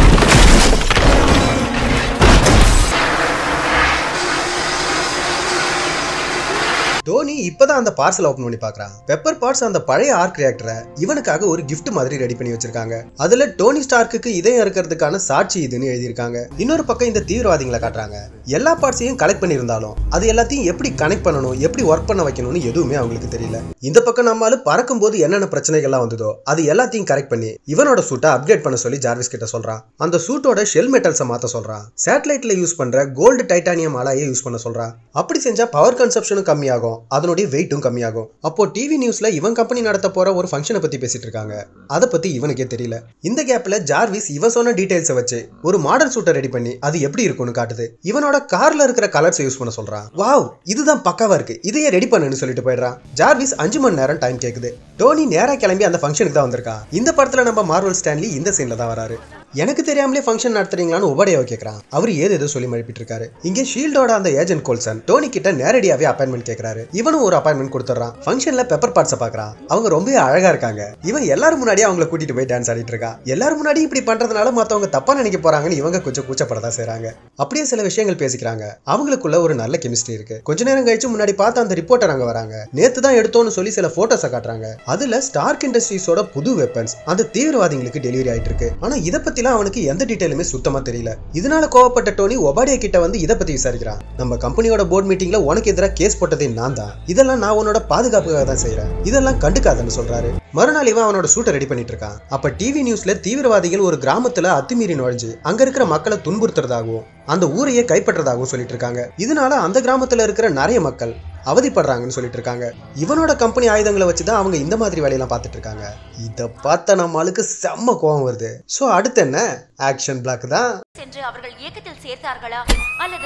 டோனி இப்பதான் அந்த பார்சல் ஓபன் பண்ணி பார்க்கறான் பெப்பர் பார்ட்ஸ் அந்த பழைய ஆர்க் ரியாக்டரை இவனுக்காக ஒரு gift மாதிரி ரெடி பண்ணி வச்சிருக்காங்க அதுல டோனி ஸ்டார்க்குக்கு இதயம் இருக்கிறதுக்கான சாட்சி இதுன்னு எழுதியிருக்காங்க இன்னொரு பக்கம் இந்த தீவிரவாதிகளை காட்டுறாங்க எல்லா பார்ட்ஸையும் கலெக்ட் பண்ணியிருந்தாலும் அது எல்லாத்தையும் எப்படி கனெக்ட் பண்ணணும் எப்படி ஒர்க் பண்ண வைக்கணும்னு எதுவுமே அவங்களுக்கு தெரியல இந்த பக்கம் நம்மால பறக்கும் போது என்னென்ன பிரச்சனைகள்லாம் வந்ததோ அது எல்லாத்தையும் கரெக்ட் பண்ணி இவனோட சூட்டை அப்கிரேட் பண்ண சொல்லி ஜார்விஸ் கிட்ட சொல்றான் அந்த சூட்டோட ஷெல் மெட்டல்ஸை மாத்த சொல்றான் சேட்டலைட்ல யூஸ் பண்ற கோல்டு டைட்டானியம் அலாயை யூஸ் பண்ண சொல்றான் அப்படி செஞ்சா பவர் கன்சப்ஷனும் கம்மியாகும் அதனுடைய வெயிட்டும் கம்மியாகும் அப்போ டிவி நியூஸ்ல இவன் கம்பெனி நடத்த போற ஒரு ஃபங்க்ஷனை பத்தி பேசிட்டு இருக்காங்க அதை பத்தி இவனுக்கே தெரியல இந்த கேப்ல ஜார்விஸ் இவன் சொன்ன டீடைல்ஸை வச்சு ஒரு மாடல் சூட்டை ரெடி பண்ணி அது எப்படி இருக்கும்னு காட்டுது இவனோட கார்ல இருக்கிற கலர்ஸ் யூஸ் பண்ண சொல்றான் வாவ் இதுதான் பக்காவா இருக்கு இதையே ரெடி பண்ணுன்னு சொல்லிட்டு போயிடுறான் ஜார்விஸ் அஞ்சு மணி நேரம் டைம் கேக்குது டோனி நேரா கிளம்பி அந்த ஃபங்க்ஷனுக்கு தான் வந்திருக்கான் இந்த படத்துல நம்ம மார்வல் ஸ்டான்லி இந்த சீன்ல தான் வராரு எனக்கு தெரியாமலே ஃபங்க்ஷன் நடத்துறீங்களான்னு உபடையாவை கேட்கறான் அவர் ஏது ஏதோ சொல்லி மழுப்பிட்டு இருக்காரு இங்க ஷீல்டோட அந்த ஏஜென்ட் கோல்சன் டோனி கிட்ட நேரடியாவே அப்பாயின்மெண்ட் கேட்கறாரு இவனும் ஒரு அப்பாயின்மெண்ட் கொடுத்துறான் ஃபங்க்ஷன்ல பெப்பர் பார்ட்ஸை பாக்குறான் அவங்க ரொம்ப அழகா இருக்காங்க இவன் எல்லாரும் முன்னாடியே அவங்கள கூட்டிட்டு போய் டான்ஸ் ஆடிட்டு இருக்கா எல்லாரும் முன்னாடி இப்படி பண்றதுனால மத்தவங்க தப்பா நினைக்க போறாங்கன்னு இவங்க கொஞ்சம் கூச்சப்படதான் செய்றாங்க அப்படியே சில விஷயங்கள் பேசிக்கிறாங்க அவங்களுக்குள்ள ஒரு நல்ல கெமிஸ்ட்ரி இருக்கு கொஞ்ச நேரம் கழிச்சு முன்னாடி பார்த்த அந்த ரிப்போர்ட்டர் அங்க வராங்க நேத்து தான் எடுத்தோம்னு சொல்லி சில போட்டோஸை காட்டுறாங்க அதுல ஸ்டார்க் இண்டஸ்ட்ரீஸோட புது வெப்பன்ஸ் அந்த தீவிரவாதிகளுக்கு டெலிவரி ஆயிட்டு இருக்கு ஆனா இத பத்திலாம் அவனுக்கு எந்த டீடைலுமே சுத்தமா தெரியல இதனால கோவப்பட்ட டோனி ஒபாடியா கிட்ட வந்து இத பத்தி விசாரிக்கிறான் நம்ம கம்பெனியோட போர்ட் மீட்டிங்ல உனக்கு எதிராக கேஸ் போட்டதே நான் தான் இதெல்லாம் நான் உன்னோட பாதுகாப்புக்காக தான் செய்றேன் இதெல்லாம் கண்டுக்காதன்னு சொல்றாரு மறுநாள் இவன் அவனோட சூட்டை ரெடி பண்ணிட்டு இருக்கான் அப்ப டிவி நியூஸ்ல தீவிரவாதிகள் ஒரு கிராமத்துல அத்துமீறி நுழைஞ்சு அங்க இருக்கிற மக்களை துன்புறுத்துறதாகவும் அந்த ஊரையே கைப்பற்றதாகவும் சொல்லிட்டு இருக்காங்க இதனால அந்த கிராமத்துல இருக்கிற நிறைய மக்கள் அவதிப்படுறாங்கன்னு சொல்லிட்டு இருக்காங்க இவனோட கம்பெனி ஆயுதங்களை வச்சு தான் அவங்க இந்த மாதிரி வேலையெல்லாம் பார்த்துட்டு இருக்காங்க இதை பார்த்த நம்ம ஆளுக்கு செம்ம கோவம் வருது ஸோ அடுத்து என்ன ஆக்ஷன் பிளாக் தான் சென்று அவர்கள் இயக்கத்தில் சேர்த்தார்களா அல்லது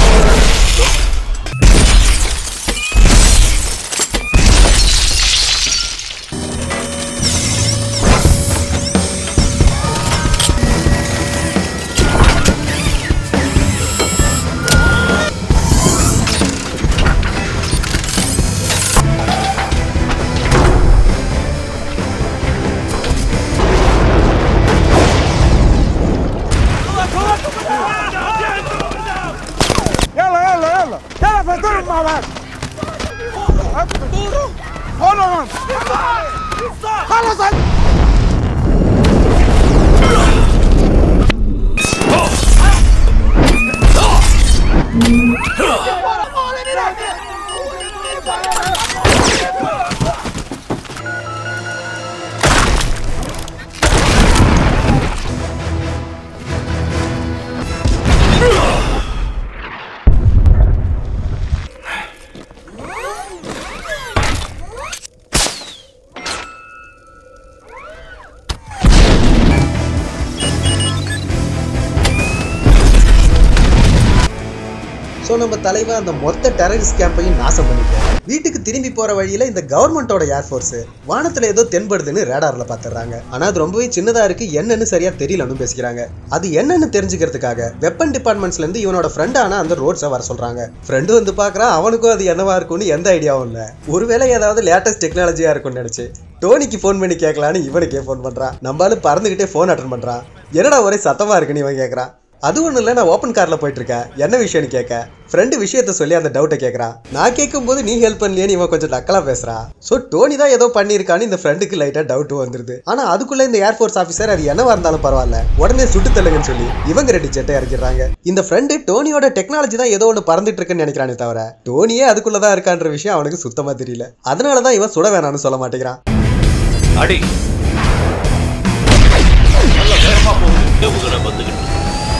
يلا يلا يلا يلا فاتورهم مع بعض خلص خلص ஸோ நம்ம தலைவன் அந்த மொத்த டெரரிஸ்ட் கேம்பையும் நாசம் பண்ணிட்டாரு வீட்டுக்கு திரும்பி போற வழியில இந்த கவர்மெண்டோட ஏர்ஃபோர்ஸ் வானத்துல ஏதோ தென்படுதுன்னு ரேடார்ல பாத்துறாங்க ஆனா அது ரொம்பவே சின்னதா இருக்கு என்னன்னு சரியா தெரியலன்னு பேசிக்கிறாங்க அது என்னன்னு தெரிஞ்சுக்கிறதுக்காக வெப்பன் டிபார்ட்மெண்ட்ஸ்ல இருந்து இவனோட ஃப்ரெண்டான அந்த ரோட்ஸை வர சொல்றாங்க ஃப்ரெண்டு வந்து பாக்குறான் அவனுக்கும் அது என்னவா இருக்கும்னு எந்த ஐடியாவும் இல்ல ஒருவேளை ஏதாவது லேட்டஸ்ட் டெக்னாலஜியா இருக்கும்னு நினைச்சு டோனிக்கு ஃபோன் பண்ணி கேட்கலான்னு இவனுக்கே ஃபோன் பண்றான் நம்மளால பறந்துகிட்டே ஃபோன் அட்டன் பண்றான் என்னடா ஒரே சத்தமா இருக்குன்னு இவன் கேட்கறான் அது ஒன்றும் இல்லை நான் ஓப்பன் காரில் போயிட்டு இருக்கேன் என்ன விஷயம்னு கேட்க ஃப்ரெண்டு விஷயத்த சொல்லி அந்த டவுட்டை கேட்குறான் நான் கேட்கும்போது நீ ஹெல்ப் பண்ணலையேன்னு இவன் கொஞ்சம் நக்கலா பேசுறான் ஸோ டோனி தான் ஏதோ பண்ணியிருக்கான்னு இந்த ஃப்ரெண்டுக்கு லைட்டாக டவுட் வந்துருது ஆனால் அதுக்குள்ள இந்த ஏர்ஃபோர்ஸ் ஆஃபீஸர் அது என்னவா இருந்தாலும் பரவாயில்ல உடனே சுட்டு தள்ளுங்கன்னு சொல்லி இவங்க ரெண்டு செட்டை இறக்கிடுறாங்க இந்த ஃப்ரெண்டு டோனியோட டெக்னாலஜி தான் ஏதோ ஒன்று பறந்துட்டு இருக்குன்னு நினைக்கிறானே தவிர டோனியே அதுக்குள்ள தான் இருக்கான்ற விஷயம் அவனுக்கு சுத்தமா தெரியல அதனால தான் இவன் சுட வேணாம்னு சொல்ல மாட்டேங்கிறான் அடி நல்ல வேகமா போகுது ஏவுகணை வந்துகிட்டு இருக்கு.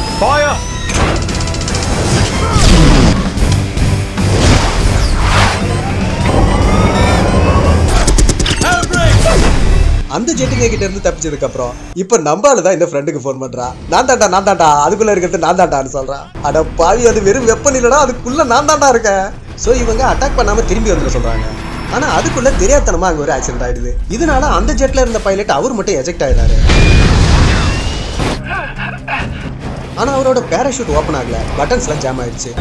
அந்த ஜெட்டுங்க கிட்ட இருந்து தப்பிச்சதுக்கு அப்புறம் இப்ப நம்பால தான் இந்த ஃப்ரெண்டுக்கு ஃபோன் பண்றான் நான் தாண்டா நான் தாண்டா அதுக்குள்ள இருக்கிறது நான் தாண்டான்னு சொல்றான் அட பாவி அது வெறும் வெப்பன் இல்லடா அதுக்குள்ள நான் தாண்டா இருக்கேன் சோ இவங்க அட்டாக் பண்ணாம திரும்பி வந்துட சொல்றாங்க ஆனா அதுக்குள்ள தெரியாதனமா அங்க ஒரு ஆக்சிடென்ட் ஆயிடுது இதனால அந்த ஜெட்ல இருந்த பைலட் அவர் மட்டும் எஜெக்ட் ஆயிடாரு ஆனா அவரோட பேராஷூட் ஓபன் ஆகல பட்டன்ஸ்லாம் ஜாம் ஆயிடுச்சு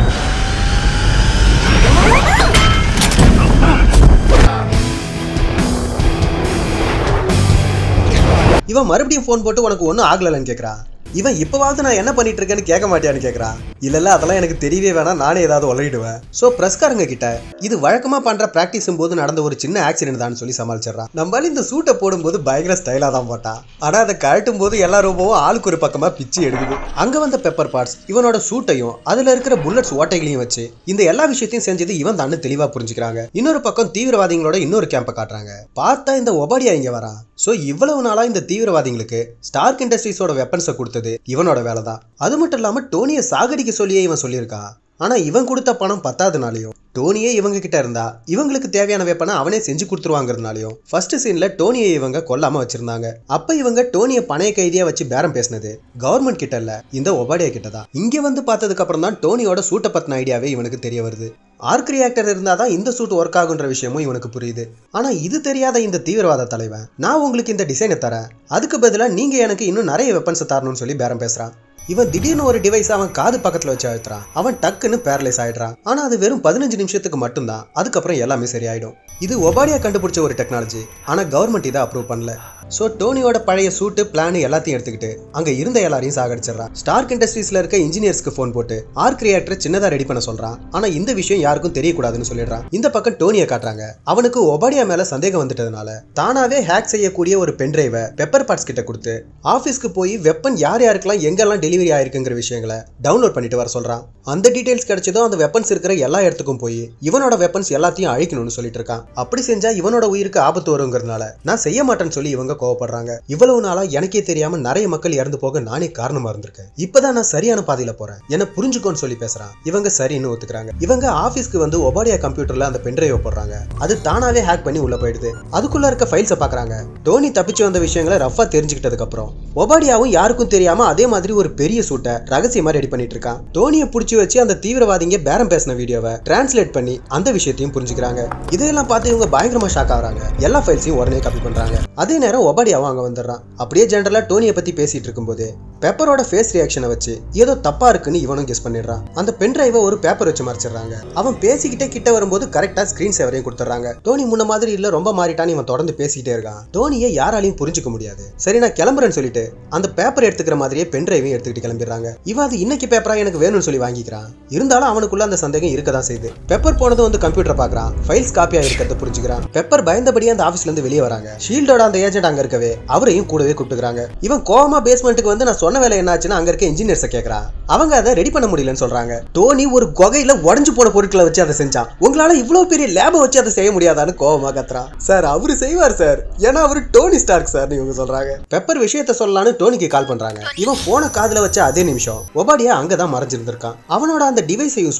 இவன் மறுபடியும் ஃபோன் போட்டு உனக்கு ஒன்றும் ஆகலன்னு கேட்குறான் இவன் இப்போவாவது நான் என்ன பண்ணிட்டு இருக்கேன்னு கேட்க மாட்டியான்னு கேட்குறான் இல்லைல்ல அதெல்லாம் எனக்கு தெரியவே வேணாம் நானே ஏதாவது உளறிடுவேன் ஸோ பிரஸ்காரங்க கிட்ட இது வழக்கமாக பண்ணுற ப்ராக்டிஸும் போது நடந்த ஒரு சின்ன ஆக்சிடென்ட் தான் சொல்லி சமாளிச்சிடறான் நம்மளால இந்த சூட்டை போடும்போது பயங்கர ஸ்டைலாக தான் போட்டான் ஆனால் அதை கழட்டும் போது எல்லா ரொம்பவும் ஆளுக்கு ஒரு பக்கமாக பிச்சு எடுக்குது அங்கே வந்த பெப்பர் பார்ட்ஸ் இவனோட சூட்டையும் அதில் இருக்கிற புல்லட்ஸ் ஓட்டைகளையும் வச்சு இந்த எல்லா விஷயத்தையும் செஞ்சது இவன் தான் தெளிவாக புரிஞ்சுக்கிறாங்க இன்னொரு பக்கம் தீவிரவாதிகளோட இன்னொரு கேம்பை காட்டுறாங்க பார்த்தா இந்த ஒபாடியா இங்கே வரான் ஸோ இவ்வளவு நாளா இந்த தீவிரவாதிகளுக்கு ஸ்டார்க் இண்டஸ்ட்ரீஸோட வெப்பன்ஸை கொடுத்தது இவனோட வேலை தான் அது மட்டும் இல்லாம டோனியை சாகடிக்க சொல்லியே இவன் சொல்லியிருக்கான் ஆனா இவன் கொடுத்த பணம் பத்தாதனாலையும் டோனியே இவங்க கிட்ட இருந்தா இவங்களுக்கு தேவையான வெப்பனை அவனே செஞ்சு கொடுத்துருவாங்கிறதுனாலையும் ஃபர்ஸ்ட் சீன்ல டோனியை இவங்க கொல்லாம வச்சிருந்தாங்க அப்ப இவங்க டோனியை பணைய கைதியா வச்சு பேரம் பேசினது கவர்மெண்ட் கிட்ட இல்ல இந்த ஒபாடியா கிட்ட தான் இங்க வந்து பார்த்ததுக்கு அப்புறம் தான் டோனியோட சூட்டை பத்தின ஐடியாவே இவனுக்கு தெரிய வருது ஆர்க் ரியாக்டர் இருந்தால் தான் இந்த சூட் ஒர்க் ஆகுன்ற விஷயமும் இவனுக்கு புரியுது ஆனால் இது தெரியாத இந்த தீவிரவாத தலைவன் நான் உங்களுக்கு இந்த டிசைனை தரேன் அதுக்கு பதிலாக நீங்கள் எனக்கு இன்னும் நிறைய வெப்பன்ஸை தரணும்னு சொல்லி பேரம் பேசுகிறான் இவன் திடீர்னு ஒரு டிவைஸ் அவன் காது பக்கத்துல வச்சு அழுத்துறான் அவன் டக்குன்னு பேரலைஸ் ஆயிடுறான் ஆனா அது வெறும் பதினஞ்சு நிமிஷத்துக்கு மட்டும்தான் அதுக்கப்புறம் எல்லாமே சரியாயிடும் இது ஒபாடியா கண்டுபிடிச்ச ஒரு டெக்னாலஜி ஆனா கவர்மெண்ட் இதை அப்ரூவ் பண்ணல ஸோ டோனியோட பழைய சூட்டு பிளான் எல்லாத்தையும் எடுத்துக்கிட்டு அங்க இருந்த எல்லாரையும் சாகடிச்சிடறான் ஸ்டார்க் இண்டஸ்ட்ரீஸ்ல இருக்க இன்ஜினியர்ஸ்க்கு ஃபோன் போட்டு ஆர்க் ரியாக்டர் சின்னதா ரெடி பண்ண சொல்றான் ஆனா இந்த விஷயம் யாருக்கும் தெரியக்கூடாதுன்னு சொல்லிடுறான் இந்த பக்கம் டோனியை காட்டுறாங்க அவனுக்கு ஒபாடியா மேல சந்தேகம் வந்துட்டதுனால தானாவே ஹேக் செய்யக்கூடிய ஒரு பென்டிரைவை பெப்பர் பார்ட்ஸ் கிட்ட கொடுத்து ஆஃபீஸ்க்கு போய் வெப்பன் யார் யாருக்கெல்லாம் எங்கெல்லாம் டெலிவரி ஆயிருக்குங்கிற விஷயங்களை டவுன்லோட் பண்ணிட்டு வர சொல்றான் அந்த டீடைல்ஸ் கிடைச்சதும் அந்த வெப்பன்ஸ் இருக்கிற எல்லா இடத்துக்கும் போய் இவனோட வெப்பன்ஸ் எல்லாத்தையும் அழிக்கணும்னு சொல்லிட்டு இருக்கான் அப்படி செஞ்சா இவனோட உயிருக்கு ஆபத்து வருங்கிறதுனால நான் செய்ய மாட்டேன்னு சொல்லி இவங்க கோவப்படுறாங்க இவ்வளவு நாளா எனக்கே தெரியாம நிறைய மக்கள் இறந்து போக நானே காரணமா இருந்திருக்கேன் இப்பதான் நான் சரியான பாதையில போறேன் என்ன புரிஞ்சுக்கோன்னு சொல்லி பேசுறான் இவங்க சரின்னு ஒத்துக்கிறாங்க இவங்க ஆபீஸ்க்கு வந்து ஒபாடியா கம்ப்யூட்டர்ல அந்த பென்ட்ரைவ் போடுறாங்க அது தானாவே ஹேக் பண்ணி உள்ள போயிடுது அதுக்குள்ள இருக்க ஃபைல்ஸை பாக்குறாங்க டோனி தப்பிச்சு வந்த விஷயங்களை ரஃபா தெரிஞ்சுக்கிட்டதுக்கு அப்புறம் ஒபாடியாவும் யாருக்கும் தெரியாம அதே மாதிரி ஒரு பெரிய சூட்டை ரகசியமா ரெடி பண்ணிட்டு இருக்கான் டோனியை புடிச்சு வச்சு அந்த தீவிரவாதிங்க பேரம் பேசின வீடியோவை டிரான்ஸ்லேட் பண்ணி அந்த விஷயத்தையும் புரிஞ்சுக்கிறாங்க இதையெல்லாம் பார்த்து இவங்க பயங்கரமா ஷாக் ஆகுறாங்க எல்லா ஃபைல்ஸையும் உடனே காப்பி பண்றாங்க அதே நேரம் ஒபாடியாவும் அங்க வந்துடுறான் அப்படியே ஜென்ரலா டோனியை பத்தி பேசிட்டு இருக்கும்போது பெப்பரோட ஃபேஸ் ரியாக்ஷனை வச்சு ஏதோ தப்பா இருக்குன்னு இவனும் கெஸ் பண்ணிடுறான் அந்த பென் டிரைவை ஒரு பேப்பர் வச்சு மறைச்சிடுறாங்க அவன் பேசிக்கிட்டே கிட்ட வரும்போது கரெக்டா ஸ்கிரீன் சேவரையும் கொடுத்துறாங்க டோனி முன்ன மாதிரி இல்ல ரொம்ப மாறிட்டான்னு இவன் தொடர்ந்து பேசிக்கிட்டே இருக்கான் டோனியை யாராலையும் புரிஞ்சுக்க முடியாது சரி நான் கிளம்புறேன்னு சொல்லிட்டு அந்த பேப்பர் எடுத்துக்கிற மாதிரியே பென் டிரைவையும் எடுத்துக்கிட்டு கிளம்பிடுறாங்க இவன் அது இன்னைக்கு பேப்பரா எனக்கு வேணும்னு சொல்லி வாங்கிக்கிறான் இருந்தாலும் அவனுக்குள்ள அந்த சந்தேகம் இருக்க தான் செய்யுது பெப்பர் போனதும் வந்து கம்ப்யூட்டர் பாக்குறான் ஃபைல்ஸ் காப்பியா இருக்கிறத புரிஞ்சுக்கிறான் பெப்பர் பயந்தபடியே அந்த ஆபீஸ்ல இருந்து வெளியே வராங்க ஷீல்டோட அந்த ஏஜென்ட் அங்க இருக்கவே அவரையும் கூடவே கூப்பிட்டுக்கிறாங்க இவன் கோவமா பேஸ்மெண்ட்டுக்கு வந்து நான் சொன்ன வேலை என்னாச்சுன்னு அங்க இருக்க இன்ஜினியர்ஸை கேட்கறான் அவங்க அதை ரெடி பண்ண முடியலன்னு சொல்றாங்க டோனி ஒரு குகையில உடஞ்சு போன பொருட்களை வச்சு அதை செஞ்சான் உங்களால இவ்வளவு பெரிய லேபை வச்சு அதை செய்ய முடியாதான்னு கோவமா கத்துறான் சார் அவரு செய்வார் சார் ஏன்னா அவரு டோனி ஸ்டார்க் சார் இவங்க சொல்றாங்க பெப்பர் விஷயத்த சொல்லலாம்னு டோனிக்கு கால் பண்றாங்க இவன் போன காதுல வச்ச அதே நிமிஷம் ஒபாடியா அங்கதான் மறைஞ்சிருந்திருக்கான் அவனோட அந்த டிவைஸை யூஸ் பண்ணி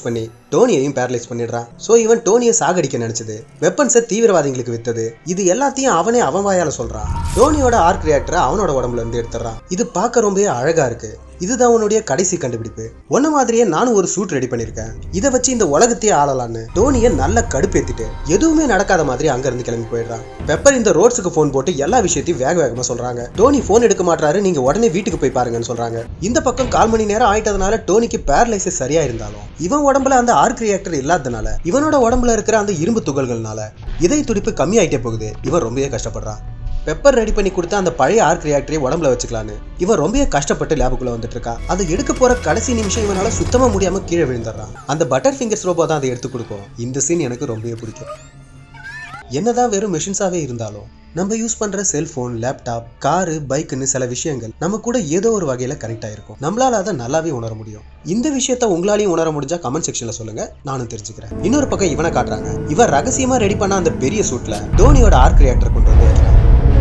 டோனியையும் பேரலைஸ் பண்ணிடுறான் ஸோ இவன் டோனியை சாகடிக்க நினைச்சது வெப்பன்ஸை தீவிரவாதிகளுக்கு வித்தது இது எல்லாத்தையும் அவனே அவன் வாயால சொல்றான் டோனியோட ஆர்க் ரியாக்டரை அவனோட உடம்புல இருந்து எடுத்துறான் இது பார்க்க ரொம்பவே அழகா இருக்கு இதுதான் உன்னுடைய கடைசி கண்டுபிடிப்பு உன்ன மாதிரியே நானும் ஒரு சூட் ரெடி பண்ணிருக்கேன் இதை வச்சு இந்த உலகத்தையே ஆளலான்னு டோனியை நல்லா கடுப்பேத்திட்டு எதுவுமே நடக்காத மாதிரி அங்க இருந்து கிளம்பி போயிடுறான் பெப்பர் இந்த ரோட்ஸுக்கு ஃபோன் போட்டு எல்லா விஷயத்தையும் வேக வேகமா சொல்றாங்க டோனி ஃபோன் எடுக்க மாட்டாரு நீங்க உடனே வீட்டுக்கு போய் பாருங்கன்னு சொல்றாங்க இந்த பக்கம் கால் மணி நேரம் ஆயிட்டதுனால டோனிக்கு பேரலைசிஸ் சரியா இருந்தாலும் இவன் உடம்புல அந்த ஆர்க் ரியாக்டர் இல்லாதனால இவனோட உடம்புல இருக்கிற அந்த இரும்பு துகள்கள்னால இதய துடிப்பு கம்மியாயிட்டே போகுது இவன் ரொம்பவே கஷ்டப்படுறான் பெப்பர் ரெடி பண்ணி கொடுத்த அந்த பழைய ஆர்க் ரியாக்டரை உடம்புல வச்சுக்கலான்னு இவன் ரொம்பவே கஷ்டப்பட்டு லேபுக்குள்ள வந்துட்டு இருக்கான் அதை எடுக்க போற கடைசி நிமிஷம் இவனால சுத்தமா முடியாம கீழே விழுந்துடுறான் அந்த பட்டர் ஃபிங்கர்ஸ் ரோபோ தான் அதை எடுத்து கொடுக்கும் இந்த சீன் எனக்கு ரொம்பவே பிடிக்கும் என்னதான் வெறும் மெஷின்ஸாவே இருந்தாலும் நம்ம யூஸ் பண்ற செல்போன் லேப்டாப் காரு பைக்குன்னு சில விஷயங்கள் நம்ம கூட ஏதோ ஒரு வகையில கனெக்ட் ஆயிருக்கும் நம்மளால அதை நல்லாவே உணர முடியும் இந்த விஷயத்த உங்களாலையும் உணர முடிஞ்சா கமெண்ட் செக்ஷன்ல சொல்லுங்க நானும் தெரிஞ்சுக்கிறேன் இன்னொரு பக்கம் இவனை காட்டுறாங்க இவன் ரகசியமா ரெடி பண்ண அந்த பெரிய சூட்ல டோனியோட ஆர்க் ரியாக்டர் கொண்டு வந்து வைக்கிறான்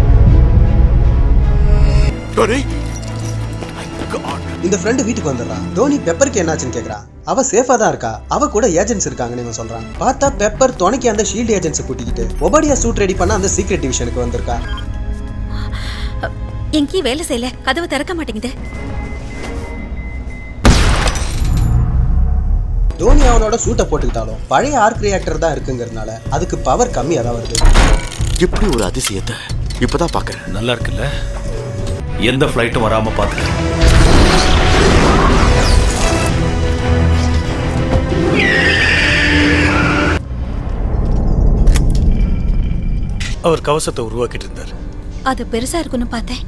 டோனி இந்த ஃப்ரெண்டு வீட்டுக்கு வந்துடுறான் டோனி பெப்பருக்கு என்னாச்சுன்னு கேக்குறான் அவ சேஃபா தான் இருக்கா அவ கூட ஏஜென்ட்ஸ் இருக்காங்கன்னு இவன் சொல்றான் பார்த்தா பெப்பர் துணைக்கு அந்த ஷீல்டு ஏஜென்ட்ஸை கூட்டிக்கிட்டு ஒபாடியா சூட் ரெடி பண்ண அந்த சீக்ரெட் டிவிஷனுக்கு வந்திருக்கா எங்கேயும் வேலை செய்யல கதவு திறக்க மாட்டேங்குது டோனி அவனோட சூட்டை போட்டுக்கிட்டாலும் பழைய ஆர்க் ரியாக்டர் தான் இருக்குங்கிறதுனால அதுக்கு பவர் கம்மியாக தான் வருது இப்படி ஒரு அதிசயத்தை இப்பதான் பாக்குறேன் நல்லா இருக்குல்ல எந்த ஃப்ளைட்டும் வராம பார்த்துக்க அவர் கவசத்தை உருவாக்கிட்டு இருந்தார் அது பெருசா இருக்குன்னு பார்த்தேன்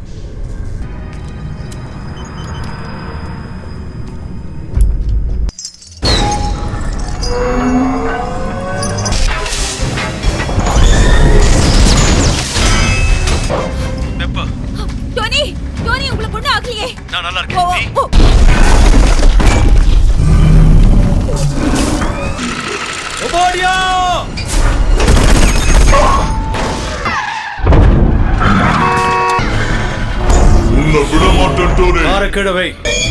டோனி டோனி உங்களை பொண்ணு ஆகலையே நான் நல்லா ஓ, இருக்கேன் ஓ, ஓ. உன்னை விட மாட்டேன் டோனி காரை கீழே வை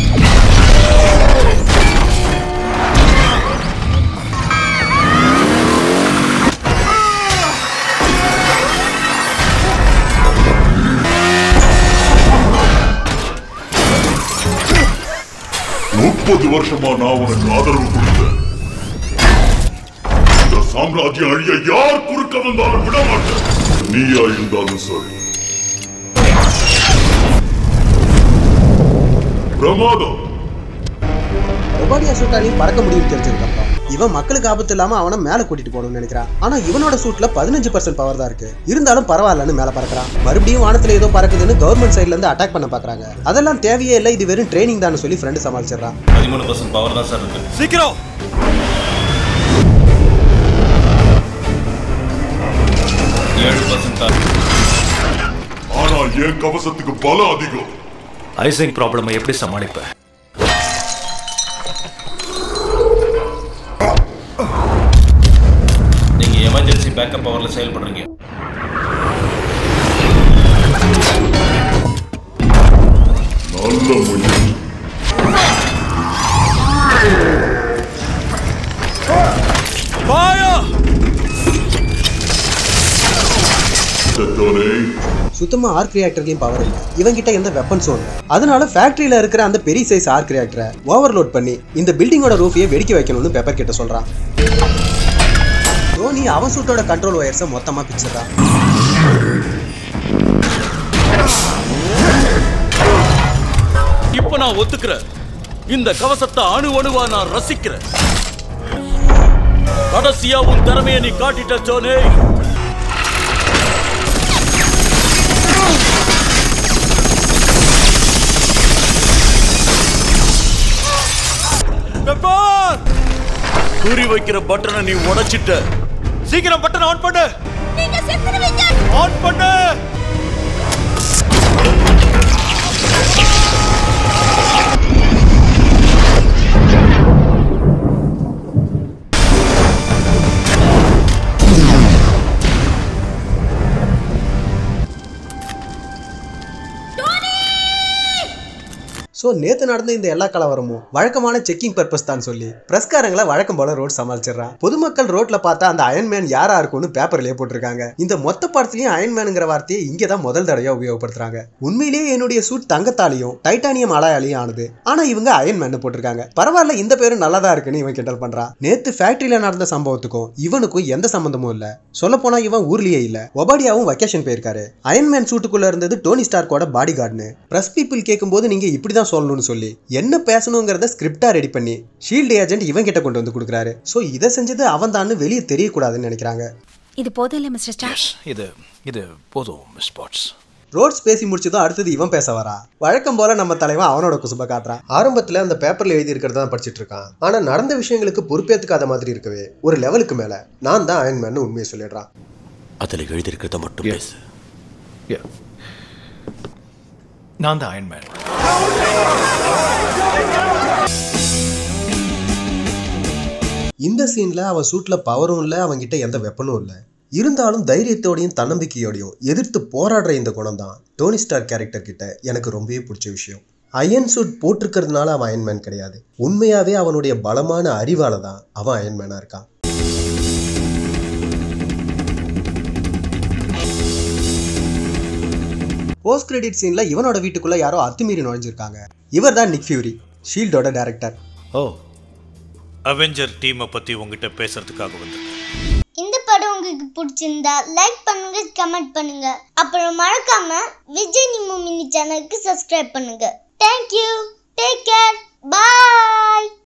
முப்பது வருஷமா நான் உனக்கு ஆதரவு கொடுத்தேன் இந்த சாம்ராஜ்யம் அழிய யார் குறுக்க வந்தாலும் விட மாட்டேன் நீயா இருந்தாலும் சரி பிரமாதம் ஒபாடியா சூட்டாலையும் பறக்க முடியும் தெரிஞ்சதுக்கப்புறம் இவன் மக்களுக்கு ஆபத்து இல்லாம அவனை மேல கூட்டிட்டு போகணும்னு நினைக்கிறான் ஆனா இவனோட சூட்ல பதினஞ்சு பர்சன்ட் பவர் தான் இருக்கு இருந்தாலும் பரவாயில்லன்னு மேல பறக்கிறான் மறுபடியும் வானத்துல ஏதோ பறக்குதுன்னு கவர்மெண்ட் சைட்ல இருந்து அட்டாக் பண்ண பாக்குறாங்க அதெல்லாம் தேவையே இல்லை இது வெறும் ட்ரைனிங் தான் சொல்லி ஃப்ரெண்டு சமாளிச்சிடறான் பதிமூணு பர்சன்ட் பவர் தான் சார் இருக்கு சீக்கிரம் ஏழு பர்சன்ட் தான் ஆனா என் கவசத்துக்கு பலம் அதிகம் ஐசிங் ப்ராப்ளமை எப்படி சமாளிப்ப நீங்க எமர்ஜென்சி பேக்கப் பவர்ல செயல்படுறீங்க நல்ல முயற்சி Fire! டோனி சுத்தமா ஆர்க் ரியாக்டர்லயும் பவர் இல்லை இவங்கிட்ட எந்த வெப்பன்ஸும் இல்லை அதனால ஃபேக்டரியில இருக்கிற அந்த பெரிய சைஸ் ஆர்க் ரியாக்டரை ஓவர்லோட் பண்ணி இந்த பில்டிங்கோட ரூஃபையே வெடிக்க வைக்கணும்னு பெப்பர் கிட்ட சொல்றான் தோனி அவன் சூட்டோட கண்ட்ரோல் ஒயர்ஸை மொத்தமா பிச்சிடுறான் இப்ப நான் ஒத்துக்கிறேன் இந்த கவசத்தை அணு அணுவா நான் ரசிக்கிறேன் கடைசியா உன் திறமையை நீ காட்டிட்ட ஜோனே பெப்பர் குறி வைக்கிற பட்டனை நீ உடைச்சிட்ட சீக்கிரம் பட்டன் ஆன் பண்ணு நீங்க செத்துருவீங்க ஆன் பண்ணு ஸோ ஸோ நேத்து நடந்த இந்த எல்லா கலவரமும் வழக்கமான செக்கிங் பர்பஸ் தான் சொல்லி பிரஸ்காரங்களை வழக்கம் போல ரோட் சமாளிச்சிடறான் பொதுமக்கள் ரோட்ல பார்த்தா அந்த அயன்மேன் யாரா இருக்கும்னு பேப்பர்லயே போட்டிருக்காங்க இந்த மொத்த படத்துலயும் அயன்மேனுங்கிற வார்த்தையை இங்கே தான் முதல் தடவையா உபயோகப்படுத்துறாங்க உண்மையிலேயே என்னுடைய சூட் தங்கத்தாலையும் டைட்டானியம் அலாயாலையும் ஆனது ஆனா இவங்க அயன்மேன் போட்டிருக்காங்க பரவாயில்ல இந்த பேரு நல்லதா இருக்குன்னு இவன் கிண்டல் பண்றான் நேத்து ஃபேக்டரியில நடந்த சம்பவத்துக்கும் இவனுக்கும் எந்த சம்பந்தமும் இல்ல சொல்ல போனா இவன் ஊர்லயே இல்ல ஒபாடியாவும் வெக்கேஷன் போயிருக்காரு அயன்மேன் சூட்டுக்குள்ள இருந்தது டோனி ஸ்டார்க்கோட பாடி கார்டுன்னு பிரஸ் பீப்புள் கேட்கும்போது நீங்க இப்படிதான் சொல்லணும்னு சொல்லி என்ன பேசணுங்கிறத ஸ்கிரிப்டா ரெடி பண்ணி ஷீல்டு ஏஜென்ட் இவன் கிட்ட கொண்டு வந்து கொடுக்குறாரு ஸோ இதை செஞ்சது அவன் தான் வெளியே தெரியக்கூடாதுன்னு நினைக்கிறாங்க இது போதும் இல்ல மிஸ்டர் ஸ்டார் இது இது போதும் மிஸ் பாட்ஸ் ரோட்ஸ் பேசி முடிச்சதும் அடுத்தது இவன் பேச வரா வழக்கம் போல நம்ம தலைவன் அவனோட குசுப காட்டுறான் ஆரம்பத்துல அந்த பேப்பர்ல எழுதி இருக்கிறத தான் படிச்சிட்டு இருக்கான் ஆனா நடந்த விஷயங்களுக்கு பொறுப்பேத்துக்காத மாதிரி இருக்கவே ஒரு லெவலுக்கு மேல நான் தான் அயன்மேன் உண்மையை சொல்லிடுறான் அதுல எழுதியிருக்கிறத மட்டும் பேசு Yeah. நான் தான் அயன்மேன் இந்த சீன்ல அவன் சூட்ல பவரும் இல்ல அவன்கிட்ட எந்த வெப்பனும் இல்ல இருந்தாலும் தைரியத்தோடையும் தன்னம்பிக்கையோடையும் எதிர்த்து போராடுற இந்த குணம் தான் டோனி ஸ்டார் கேரக்டர் கிட்ட எனக்கு ரொம்பவே பிடிச்ச விஷயம் அயன் சூட் போட்டிருக்கிறதுனால அவன் அயன்மேன் கிடையாது உண்மையாவே அவனுடைய பலமான அறிவால தான் அவன் அயன்மேனா இருக்கான் போஸ்ட் கிரெடிட் சீன்ல இவனோட வீட்டுக்குள்ள யாரோ அத்துமீறி நுழைஞ்சிருக்காங்க இவர் தான் நிக் ஃபியூரி ஷீல்டோட டைரக்டர் ஓ அவெஞ்சர் டீமை பற்றி உங்ககிட்ட பேசுறதுக்காக வந்திருக்கேன் இந்த படம் உங்களுக்கு பிடிச்சிருந்தா லைக் பண்ணுங்க கமெண்ட் பண்ணுங்க அப்புறம் மறக்காம விஜய் நிம்மு மினி சேனலுக்கு சப்ஸ்கிரைப் பண்ணுங்க தேங்க்யூ டேக் கேர் பாய்